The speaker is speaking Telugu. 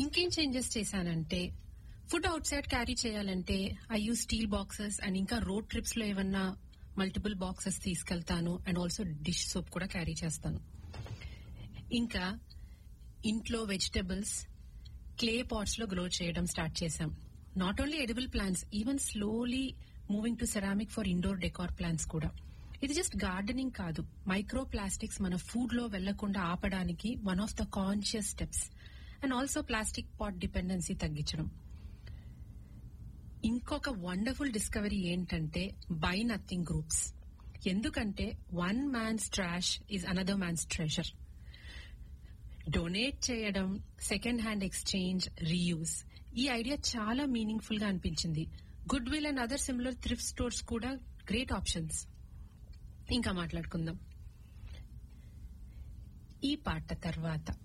ఇంకేం చేంజెస్ చేశానంటే ఫుడ్ అవుట్ సైడ్ క్యారీ చేయాలంటే I use steel boxes and ఇంకా రోడ్ ట్రిప్స్ లో ఏమన్నా మల్టిపుల్ బాక్సెస్ తీసుకెళ్తాను అండ్ ఆల్సో డిష్ సోప్ కూడా క్యారీ చేస్తాను ఇంకా ఇంట్లో వెజిటబుల్స్ క్లే పాట్స్ లో గ్రో చేయడం స్టార్ట్ చేశాం not only edible plants even slowly moving to ceramic for indoor decor plants కూడా ఇది జస్ట్ గార్డెనింగ్ కాదు మైక్రో ప్లాస్టిక్స్ మన ఫుడ్ లో వెళ్లకుండా ఆపడానికి one of the conscious steps and also plastic pot dependency తగ్గించడం ఇంకొక వండర్ఫుల్ డిస్కవరీ ఏంటంటే బై నథింగ్ గ్రూప్స్ ఎందుకంటే one man's trash is another man's treasure donate చేయడం సెకండ్ హ్యాండ్ ఎక్స్చేంజ్ రీయూజ్ ఈ ఐడియా చాలా మీనింగ్ఫుల్ గా అనిపించింది good will and other similar thrift stores కూడా గ్రేట్ ఆప్షన్స్ ఇంకా మాట్లాడుకుందాం ఈ పాట తర్వాత